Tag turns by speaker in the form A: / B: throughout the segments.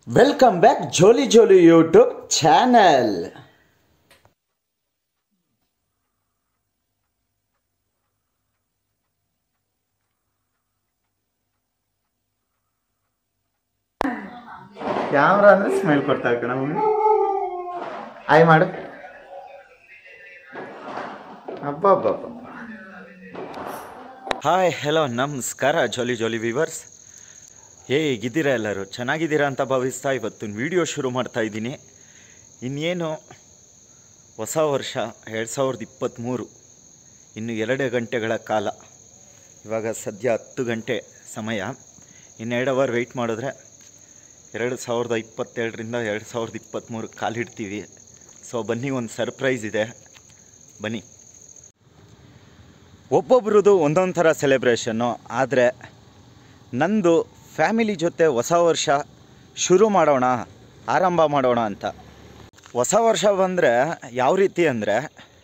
A: Welcome back jolly jolly YouTube channel
B: camera ಅಂದ್ರೆ smile ಕೊಡ್ತಾ ಕಣ ಮಮ್ಮಿ ಆಯ್ ಮಾಡು ಅಬ್ಬಬ್ಬಬ್ಬ
A: ಹಾಯ್ ಹಲೋ ನಮಸ್ಕಾರ ಜೋಲಿ ಜೋಲಿ ವಿವರ್ಸ್ ಹೇಗಿದ್ದೀರಾ ಎಲ್ಲರೂ ಚೆನ್ನಾಗಿದ್ದೀರಾ ಅಂತ ಭಾವಿಸ್ತಾ ಇವತ್ತಿನ ವಿಡಿಯೋ ಶುರು ಮಾಡ್ತಾ ಇದ್ದೀನಿ ಇನ್ನೇನು ಹೊಸ ವರ್ಷ ಎರಡು ಸಾವಿರದ ಇಪ್ಪತ್ತ್ಮೂರು ಇನ್ನು ಎರಡು ಗಂಟೆಗಳ ಕಾಲ ಇವಾಗ ಸದ್ಯ ಹತ್ತು ಗಂಟೆ ಸಮಯ ಇನ್ನೆರಡು ಅವರ್ ವೆಯ್ಟ್ ಮಾಡಿದ್ರೆ ಎರಡು ಸಾವಿರದ ಇಪ್ಪತ್ತೆರಡರಿಂದ ಎರಡು ಸಾವಿರದ ಇಪ್ಪತ್ತ್ಮೂರು ಕಾಲಿಡ್ತೀವಿ ಸೊ ಬನ್ನಿ ಒಂದು ಸರ್ಪ್ರೈಸ್ ಇದೆ ಬನ್ನಿ ಒಬ್ಬೊಬ್ರದ್ದು ಒಂದೊಂದು ಥರ ಸೆಲೆಬ್ರೇಷನ್ನು ಆದರೆ ನಂದು ಫ್ಯಾಮಿಲಿ ಜೊತೆ ಹೊಸ ವರ್ಷ ಶುರು ಮಾಡೋಣ ಆರಂಭ ಮಾಡೋಣ ಅಂತ ಹೊಸ ವರ್ಷ ಬಂದರೆ ಯಾವ ರೀತಿ ಅಂದರೆ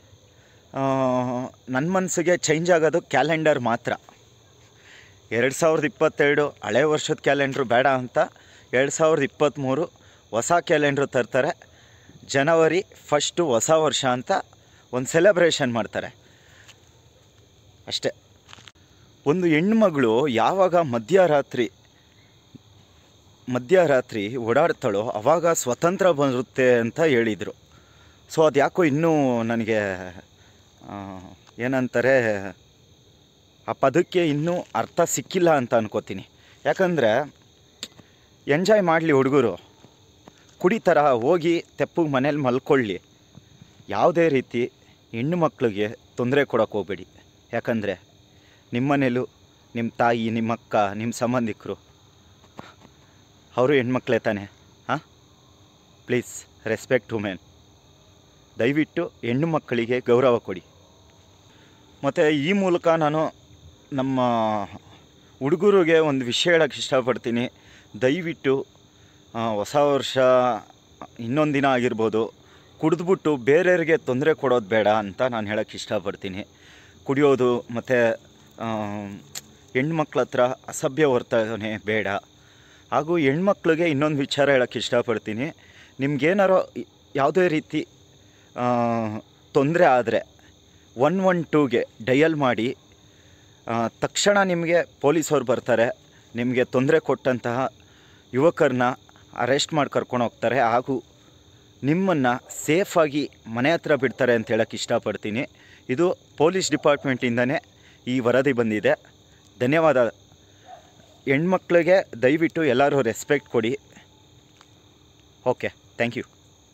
A: ನನ್ನ ಮನಸ್ಸಿಗೆ ಚೇಂಜ್ ಆಗೋದು ಕ್ಯಾಲೆಂಡರ್ ಮಾತ್ರ ಎರಡು ಸಾವಿರದ ಇಪ್ಪತ್ತೆರಡು ಹಳೆ ವರ್ಷದ ಕ್ಯಾಲೆಂಡ್ರು ಬೇಡ ಅಂತ ಎರಡು ಸಾವಿರದ ಇಪ್ಪತ್ತ್ಮೂರು ಹೊಸ ಕ್ಯಾಲೆಂಡ್ರು ತರ್ತಾರೆ ಜನವರಿ ಫಸ್ಟು ಹೊಸ ವರ್ಷ ಅಂತ ಒಂದು ಸೆಲೆಬ್ರೇಷನ್ ಮಾಡ್ತಾರೆ ಅಷ್ಟೇ ಒಂದು ಹೆಣ್ಮಗಳು ಯಾವಾಗ ಮಧ್ಯರಾತ್ರಿ ಮಧ್ಯರಾತ್ರಿ ಓಡಾಡ್ತಾಳೋ ಆವಾಗ ಸ್ವತಂತ್ರ ಬರುತ್ತೆ ಅಂತ ಹೇಳಿದರು ಸೊ ಅದು ಯಾಕೋ ಇನ್ನೂ ನನಗೆ ಆ, ಏನಂತಾರೆ ಆ ಪದಕ್ಕೆ ಇನ್ನೂ ಅರ್ಥ ಸಿಕ್ಕಿಲ್ಲ ಅಂತ ಅನ್ಕೋತೀನಿ ಯಾಕಂದರೆ ಎಂಜಾಯ್ ಮಾಡಲಿ ಹುಡುಗರು ಕುಡಿತರ ಹೋಗಿ ತೆಪ್ಪಗೆ ಮನೇಲಿ ಮಲ್ಕೊಳ್ಳಿ ಯಾವುದೇ ರೀತಿ ಹೆಣ್ಣು ಮಕ್ಕಳಿಗೆ ತೊಂದರೆ ಕೊಡೋಕೆ ಹೋಗಬೇಡಿ ಯಾಕಂದರೆ ನಿಮ್ಮ ಮನೇಲೂ ನಿಮ್ಮ ತಾಯಿ ನಿಮ್ಮ ಅಕ್ಕ ನಿಮ್ಮ ಸಂಬಂಧಿಕರು ಅವರು ಹೆಣ್ಮಕ್ಳೇ ತಾನೆ ಹಾಂ ಪ್ಲೀಸ್ ರೆಸ್ಪೆಕ್ಟ್ ವುಮೆನ್ ದಯವಿಟ್ಟು ಹೆಣ್ಣು ಮಕ್ಕಳಿಗೆ ಗೌರವ ಕೊಡಿ ಮತ್ತು ಈ ಮೂಲಕ ನಾನು ನಮ್ಮ ಹುಡುಗರಿಗೆ ಒಂದು ವಿಷಯ ಹೇಳೋಕ್ಕೆ ಇಷ್ಟಪಡ್ತೀನಿ ದಯವಿಟ್ಟು ಆ, ಹೊಸ ವರ್ಷ ಇನ್ನೊಂದು ದಿನ ಆಗಿರ್ಬೋದು ಕುಡಿದ್ಬಿಟ್ಟು ಬೇರೆಯವ್ರಿಗೆ ತೊಂದರೆ ಕೊಡೋದು ಬೇಡ ಅಂತ ನಾನು ಹೇಳೋಕ್ಕೆ ಇಷ್ಟಪಡ್ತೀನಿ ಕುಡಿಯೋದು ಮತ್ತು ಹೆಣ್ಮಕ್ಳ ಹತ್ರ ಅಸಭ್ಯ ವರ್ತನೆ ಬೇಡ ಹಾಗೂ ಹೆಣ್ಮಕ್ಳಿಗೆ ಇನ್ನೊಂದು ವಿಚಾರ ಹೇಳೋಕ್ಕೆ ಇಷ್ಟಪಡ್ತೀನಿ ನಿಮ್ಗೇನಾರೋ ಯಾವುದೇ ರೀತಿ ತೊಂದರೆ ಆದರೆ ಒನ್ ಒನ್ ಟೂಗೆ ಡಯಲ್ ಮಾಡಿ ಆ, ತಕ್ಷಣ ನಿಮಗೆ ಪೊಲೀಸವ್ರು ಬರ್ತಾರೆ ನಿಮಗೆ ತೊಂದರೆ ಕೊಟ್ಟಂತಹ ಯುವಕರನ್ನ ಅರೆಸ್ಟ್ ಮಾಡಿ ಕರ್ಕೊಂಡು ಹೋಗ್ತಾರೆ ಹಾಗೂ ನಿಮ್ಮನ್ನು ಸೇಫಾಗಿ ಮನೆ ಹತ್ರ ಬಿಡ್ತಾರೆ ಅಂತ ಹೇಳೋಕ್ಕೆ ಇಷ್ಟಪಡ್ತೀನಿ ಇದು ಪೊಲೀಸ್ ಡಿಪಾರ್ಟ್ಮೆಂಟಿಂದನೇ ಈ ವರದಿ ಬಂದಿದೆ ಧನ್ಯವಾದ ಹೆಣ್ಮಕ್ಳಿಗೆ ದಯವಿಟ್ಟು ಎಲ್ಲರೂ ರೆಸ್ಪೆಕ್ಟ್ ಕೊಡಿ ಓಕೆ ಥ್ಯಾಂಕ್ ಯು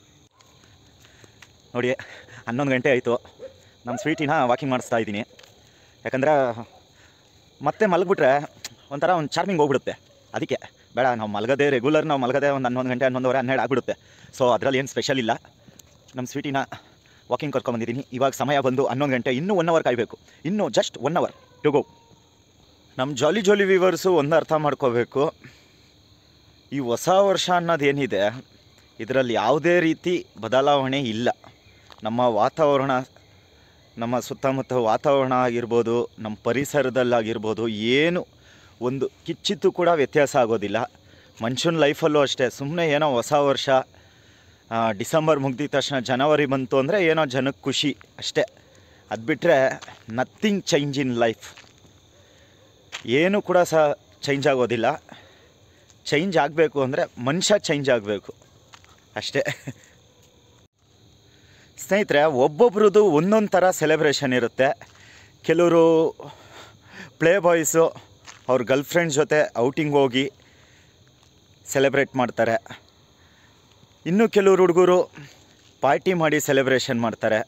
A: ನೋಡಿ ಹನ್ನೊಂದು ಗಂಟೆ ಆಯಿತು ನಮ್ಮ ಸ್ವೀಟಿನ ವಾಕಿಂಗ್ ಮಾಡಿಸ್ತಾ ಇದ್ದೀನಿ ಯಾಕಂದ್ರೆ ಮತ್ತೆ ಮಲಗ್ಬಿಟ್ರೆ ಒಂಥರ ಒಂದು ಚಾರ್ಮಿಂಗ್ ಹೋಗ್ಬಿಡುತ್ತೆ ಅದಕ್ಕೆ ಬೇಡ ನಾವು ಮಲಗದೆ ರೆಗ್ಯುಲರ್ ನಾವು ಮಲಗದೆ ಒಂದು ಹನ್ನೊಂದು ಗಂಟೆ ಹನ್ನೊಂದುವರೆ ಹನ್ನೆರಡು ಆಗಿಬಿಡುತ್ತೆ ಸೊ ಅದರಲ್ಲಿ ಏನು ಸ್ಪೆಷಲ್ ಇಲ್ಲ ನಮ್ಮ ಸ್ವೀಟಿನ ವಾಕಿಂಗ್ ಕರ್ಕೊಂಬಂದಿದ್ದೀನಿ ಇವಾಗ ಸಮಯ ಬಂದು ಹನ್ನೊಂದು ಗಂಟೆ ಇನ್ನೂ ಒನ್ ಅವರ್ ಕಾಯಬೇಕು ಇನ್ನೂ just one hour to go ನಮ್ಮ ಜಾಲಿ ಜಾಲಿ ವಿವರ್ಸು ಒಂದು ಅರ್ಥ ಮಾಡ್ಕೋಬೇಕು ಈ ಹೊಸ ವರ್ಷ ಅನ್ನೋದೇನಿದೆ ಇದರಲ್ಲಿ ಯಾವುದೇ ರೀತಿ ಬದಲಾವಣೆ ಇಲ್ಲ ನಮ್ಮ ವಾತಾವರಣ ನಮ್ಮ ಸುತ್ತಮುತ್ತ ವಾತಾವರಣ ಆಗಿರ್ಬೋದು ನಮ್ಮ ಪರಿಸರದಲ್ಲಾಗಿರ್ಬೋದು ಏನು ಒಂದು ಕಿಚ್ಚಿತ್ತು ಕೂಡ ವ್ಯತ್ಯಾಸ ಆಗೋದಿಲ್ಲ ಮನುಷ್ಯನ ಲೈಫಲ್ಲೂ ಅಷ್ಟೇ ಸುಮ್ಮನೆ ಏನೋ ಹೊಸ ವರ್ಷ ಆ, ಡಿಸೆಂಬರ್ ಮುಗ್ದಿದ ತಕ್ಷಣ ಜನವರಿ ಬಂತು ಅಂದರೆ ಏನೋ ಜನಕ್ಕೆ ಖುಷಿ ಅಷ್ಟೇ ಅದು ಬಿಟ್ಟರೆ ನಥಿಂಗ್ ಚೇಂಜ್ ಇನ್ ಲೈಫ್ ಏನು ಕೂಡ ಸಹ ಚೇಂಜ್ ಆಗೋದಿಲ್ಲ ಚೇಂಜ್ ಆಗಬೇಕು ಅಂದರೆ ಮನುಷ್ಯ ಚೇಂಜ್ ಆಗಬೇಕು ಅಷ್ಟೇ ಸ್ನೇಹಿತರೆ ಒಬ್ಬೊಬ್ರದ್ದು ಒಂದೊಂದು ಥರ ಸೆಲೆಬ್ರೇಷನ್ ಇರುತ್ತೆ ಕೆಲವರು ಪ್ಲೇ ಬಾಯ್ಸು ಅವ್ರ ಗರ್ಲ್ ಫ್ರೆಂಡ್ ಜೊತೆ ಔಟಿಂಗ್ ಹೋಗಿ ಸೆಲೆಬ್ರೇಟ್ ಮಾಡ್ತಾರೆ ಇನ್ನು ಕೆಲವರು ಹುಡುಗರು ಪಾರ್ಟಿ ಮಾಡಿ ಸೆಲೆಬ್ರೇಷನ್ ಮಾಡ್ತಾರೆ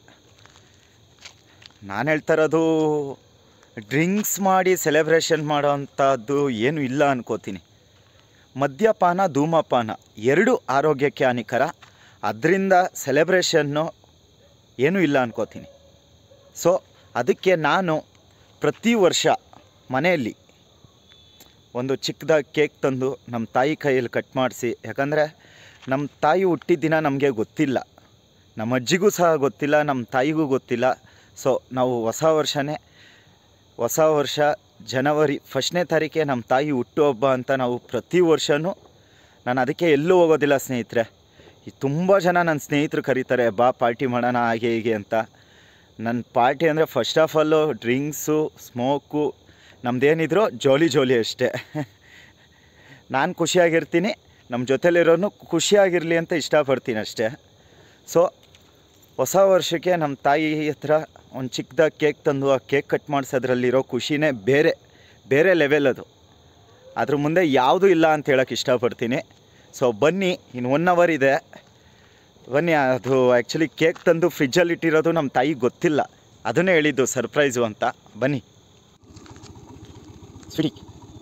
A: ನಾನು ಹೇಳ್ತಾ ಇರೋದು ಡ್ರಿಂಕ್ಸ್ ಮಾಡಿ ಸೆಲೆಬ್ರೇಷನ್ ಮಾಡೋ ಅಂಥದ್ದು ಏನೂ ಇಲ್ಲ ಅನ್ಕೋತೀನಿ ಮದ್ಯಪಾನ ಧೂಮಪಾನ ಎರಡೂ ಆರೋಗ್ಯಕ್ಕೆ ಹಾನಿಕರ ಅದರಿಂದ ಸೆಲೆಬ್ರೇಷನ್ನು ಏನೂ ಇಲ್ಲ ಅನ್ಕೋತೀನಿ ಸೊ ಅದಕ್ಕೆ ನಾನು ಪ್ರತಿ ವರ್ಷ ಮನೆಯಲ್ಲಿ ಒಂದು ಚಿಕ್ಕದಾಗಿ ಕೇಕ್ ತಂದು ನಮ್ಮ ತಾಯಿ ಕೈಯಲ್ಲಿ ಕಟ್ ಮಾಡಿಸಿ ಯಾಕಂದರೆ ನಮ್ಮ ತಾಯಿ ಹುಟ್ಟಿದ ದಿನ ನಮಗೆ ಗೊತ್ತಿಲ್ಲ ನಮ್ಮ ಅಜ್ಜಿಗೂ ಸಹ ಗೊತ್ತಿಲ್ಲ ನಮ್ಮ ತಾಯಿಗೂ ಗೊತ್ತಿಲ್ಲ ಸೊ ನಾವು ಹೊಸ ವರ್ಷನೇ ಹೊಸ ವರ್ಷ ಜನವರಿ ಫಸ್ಟ್ನೇ ತಾರೀಕೆ ನಮ್ಮ ತಾಯಿ ಹುಟ್ಟುಹಬ್ಬ ಅಂತ ನಾವು ಪ್ರತಿ ವರ್ಷವೂ ನಾನು ಅದಕ್ಕೆ ಎಲ್ಲೂ ಹೋಗೋದಿಲ್ಲ ಸ್ನೇಹಿತರೆ ಈ ತುಂಬ ಜನ ನನ್ನ ಸ್ನೇಹಿತರು ಕರೀತಾರೆ ಬಾ ಪಾರ್ಟಿ ಮಾಡೋಣ ಹಾಗೆ ಹೀಗೆ ಅಂತ ನನ್ನ ಪಾರ್ಟಿ ಅಂದರೆ first of all drinks smoke ನಮ್ಮದೇನಿದ್ರು ಜೋಲಿ ಜೋಲಿ ಅಷ್ಟೇ ನಾನು ಖುಷಿಯಾಗಿರ್ತೀನಿ ನಮ್ಮ ಜೊತೆಲಿರೋನು ಖುಷಿಯಾಗಿರಲಿ ಅಂತ ಇಷ್ಟಪಡ್ತೀನಿ ಅಷ್ಟೇ ಸೊ ಹೊಸ ವರ್ಷಕ್ಕೆ ನಮ್ಮ ತಾಯಿ ಹತ್ರ ಒಂದು ಚಿಕ್ಕದಾಗಿ ಕೇಕ್ ತಂದು ಆ ಕೇಕ್ ಕಟ್ ಮಾಡಿಸೋದ್ರಲ್ಲಿರೋ ಖುಷಿನೇ ಬೇರೆ ಬೇರೆ ಲೆವೆಲ್ ಅದು ಅದ್ರ ಮುಂದೆ ಯಾವುದೂ ಇಲ್ಲ ಅಂತ ಹೇಳೋಕ್ಕೆ ಇಷ್ಟಪಡ್ತೀನಿ ಸೊ ಬನ್ನಿ ಇನ್ನು ಒನ್ ಅವರ್ ಇದೆ ಬನ್ನಿ ಅದು ಆ್ಯಕ್ಚುಲಿ ಕೇಕ್ ತಂದು ಫ್ರಿಜ್ಜಲ್ಲಿ ಇಟ್ಟಿರೋದು ನಮ್ಮ ತಾಯಿಗೆ ಗೊತ್ತಿಲ್ಲ ಅದನ್ನೇ ಹೇಳಿದ್ದು ಸರ್ಪ್ರೈಸು ಅಂತ ಬನ್ನಿ ಸ್ವೀಟಿ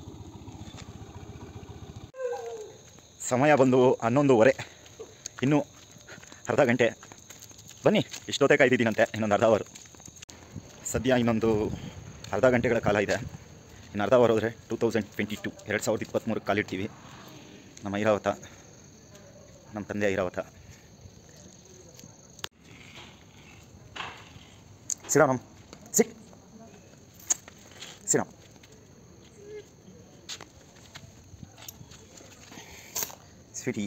A: ಸಮಯ ಬಂದು ಹನ್ನೊಂದುವರೆ ಇನ್ನೂ ಅರ್ಧ ಗಂಟೆ ಬನ್ನಿ ಇಷ್ಟೊತ್ತೇ ಕಾಯ್ದಿದ್ದೀನಂತೆ ಇನ್ನೊಂದು ಅರ್ಧ ಅವರು ಸದ್ಯ ಇನ್ನೊಂದು ಅರ್ಧ ಗಂಟೆಗಳ ಕಾಲ ಇದೆ ಇನ್ನು ಅರ್ಧ ಅವರ್ ಹೋದರೆ ಟೂ ತೌಸಂಡ್ ಟ್ವೆಂಟಿ ಟು ಎರಡು ಸಾವಿರದ ಇಪ್ಪತ್ತ್ಮೂರಕ್ಕೆ ಕಾಲಿಡ್ತೀವಿ ನಮ್ಮ ಐರಾವತ ನಮ್ಮ ತಂದೆ ಐರಾವತ ಶ್ರೀರಾಮ್ ಸಿಕ್ ಶ್ರೀರಾಮ್ ಸ್ವೀಟಿ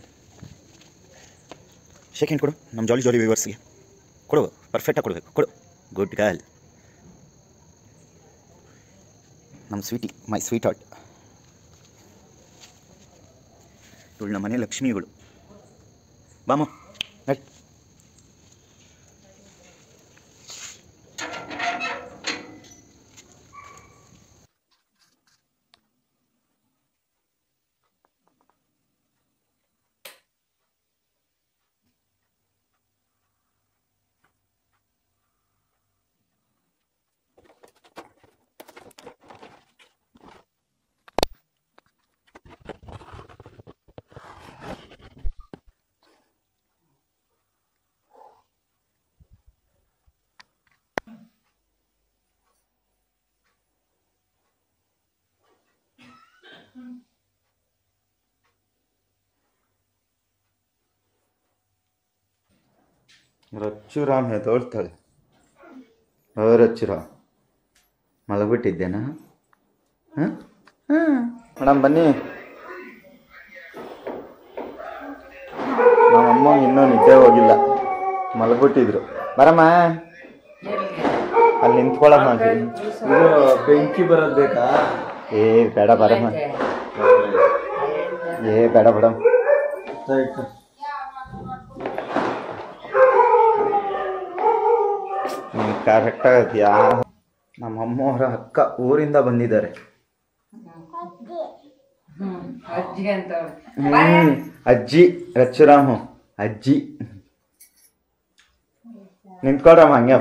A: ಶೇಕ್ ಹ್ಯಾಂಡ್ ಕೊಡು ನಮ್ಮ ಜಾಲಿ ಜಾಲಿ ವ್ಯೂವರ್ಸ್ಗೆ ಕೊಡು ಪರ್ಫೆಕ್ಟಾಗಿ ಕೊಡಬೇಕು ಕೊಡು ಗುಡ್ ಗರ್ಲ್ ನಮ್ಮ ಸ್ವೀಟಿ ಮೈ ಸ್ವೀಟ್ ಹಾರ್ಟ್ ಇವಳು ನಮ್ಮ ಮನೆ ಲಕ್ಷ್ಮಿಗಳು ಬಾಮು ನಡಿ ರಚ್ಚುರಾಮ್ ಹೆದೋಳ್ತಾಳೆ ಓ ರಚ್ಚುರಾಮ್ ಮಲಗ್ಬಿಟ್ಟಿದ್ದೇನಾ ಹಾಂ ಮೇಡಮ್ ಬನ್ನಿ ನಮ್ಮಮ್ಮ ಇನ್ನೂ ನಿದ್ದೆ ಹೋಗಿಲ್ಲ ಮಲಗ್ಬಿಟ್ಟಿದ್ರು ಬರಮ್ಮ ಅಲ್ಲಿ ನಿಂತ್ಕೊಳಮ್ಮ
B: ಇದು ಬೆಂಕಿ ಬರೋದು ಬೇಕಾ
A: ಏ ಬೇಡ ಬರಮ್ಮ ಏ ಬೇಡ ಮೇಡಮ್
B: ಆಯ್ತು
A: ನೀನು ಕರೆಕ್ಟಾಗಿ ಯಾ ನಮ್ಮ ಅಮ್ಮವರ ಅಕ್ಕ ಊರಿಂದ ಬಂದಿದ್ದಾರೆ
C: ಅಜ್ಜಿಗೆ ಅಂತ
A: ಹ್ಮ್, ಅಜ್ಜಿ ರಚ್ಚುರಾಮು ಅಜ್ಜಿ ನಿಂತ್ಕೊಳ್ರಮ್ಮ ಹಂಗೆ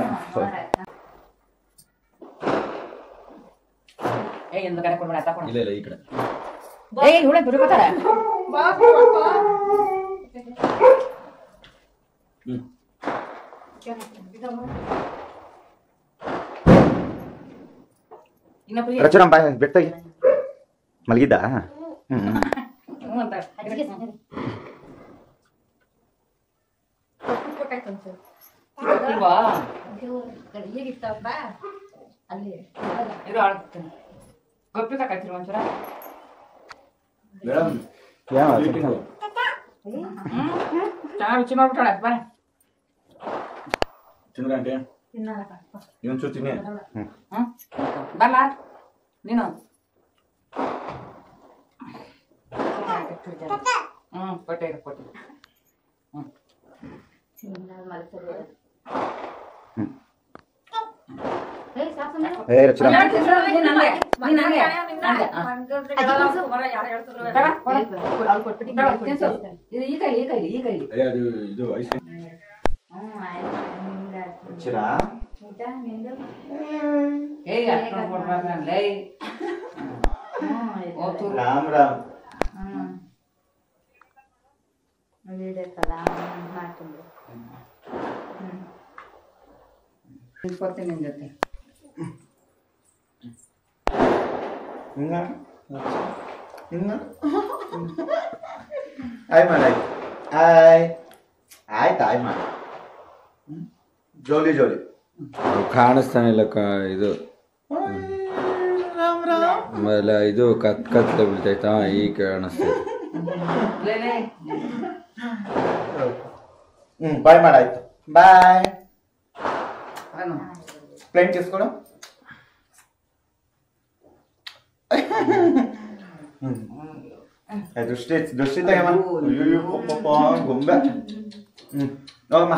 C: ಏ ಎಂದು ಕಡೆ ಕೊಡ್ಬೇಡ ತಕೊಂಡು
B: ಇಲ್ಲ ಇಲ್ಲ ಈ ಕಡೆ
C: ಏ ಹುಳ ದುರ್ಕೋತಾರ
B: ಹ್ಮ್
C: ಇನ್ನೊಬ್ಬ
A: ರಚ್ಚುರಾಮ್ ಬಾಯ್ ಬೆಟ್ಟಾಗಿ ಮಲಗಿದ್ದ ಹ್ಮ್
C: ಹ್ಞೂ ಅಂತ ಇಲ್ವಾ ಇರು ಆಡ್ತೀನಿ ಗೊಪ್ಪಿ ಕಾಕಾಯ್ತಿರು ಒಂಚೂರ
B: ಮೇಡಮ್
A: ಏನು
C: ಹ್ಮ್ ಚೆನ್ನಾಗಿ ರುಚಿ ಮಾಡ್ಬಿಟ್ಟಾಳೆ ಬರ
B: ತಿನ್ಗಂಟೆ ಇವನ್ ಚೂತೀನಿ
C: ಹ್ಮ್ ಬರಲ್ಲ ನೀನು ಹ್ಮ್ ಕೊಟ್ಟೆ ಇರು, ಕೊಟ್ಟೆ ಹ್ಮ್
A: ಏ ರಚ್ಚುರಾಮ್
C: ನೀನ್ ಹಂಗೆ, ನೀನ್ ಹಂಗೆ, ಹಂಗೆ, ಹಾ. ತಗೋ, ಕೊಡು. ತಗೋ, ತಿನ್ಸು. ಇದು ಈ ಕೈಲಿ ಈ ಕೈಲಿ ಈ ಕೈಲಿ
B: ಏ ಅದು ಇದು ಐಸ್
A: ರಚ್ಚುರಾಮ್
C: ಏಯ್ ಅಷ್ಟೊಂದು ಕೊಡ್ಬಾರ್ದು ನಾನು, ಲೇ. ಓ, ತೂರು.
A: ರಾಮ್ ರಾಮ್
C: ನಿಂತ್ಕೊಡ್ತೀನಿ ನಿನ್ ಜೊತೆ
A: ಹಿಂಗ ಹಿಂಗ ಆಯ್ ಮಾಡ ಆಯ್ ಆಯ್ತು ಆಯ್ ಮಾಡ ಜೋಲಿ ಜೋಲಿ
D: ಕಾಣಿಸ್ತಾನೆ ಇಲ್ಲ ಕ ಇದು
A: ರಾಮ್ ರಾಮ್
D: ಆಮೇಲೆ ಇದು ಕತ್ ಕತ್ಲೆ ಬೀಳ್ತೈತಾ ಈಗ ಕಾಣಿಸ್ತೈತೆ
C: ಲೇಲೆ
B: ಹ್ಮ್ ಬಾಯ್ ಮಾಡಾಯ್ತು ಬಾಯ್ ಪ್ಲೇನ್ ಕಿಸ್ಕೊಡು ಹ್ಮ್ ಏ, ದೃಷ್ಟಿ ದೃಷ್ಟಿ ತೆಗಮ್ಮ ಅಯ್ಯೋ ಪಾಪ ಗೊಂಬೆ ಹ್ಮ್ ಹೋಗಮ್ಮ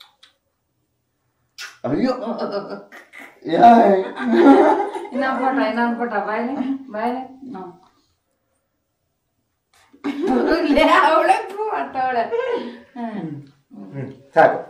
B: ಅಯ್ಯೋ ಯಾಯ್
C: ಇನ್ನೊಂದು ಪಟ ಇನ್ನೊಂದು ಪಟ ಬಾಯ್ಲೆ ಬಾಯ್ಲೆ ಅವಳೆ ಮಾಡ್ತಾವಳೆ ಹ್ಮ್
B: ಹ್ಮ್ ಸಾಕು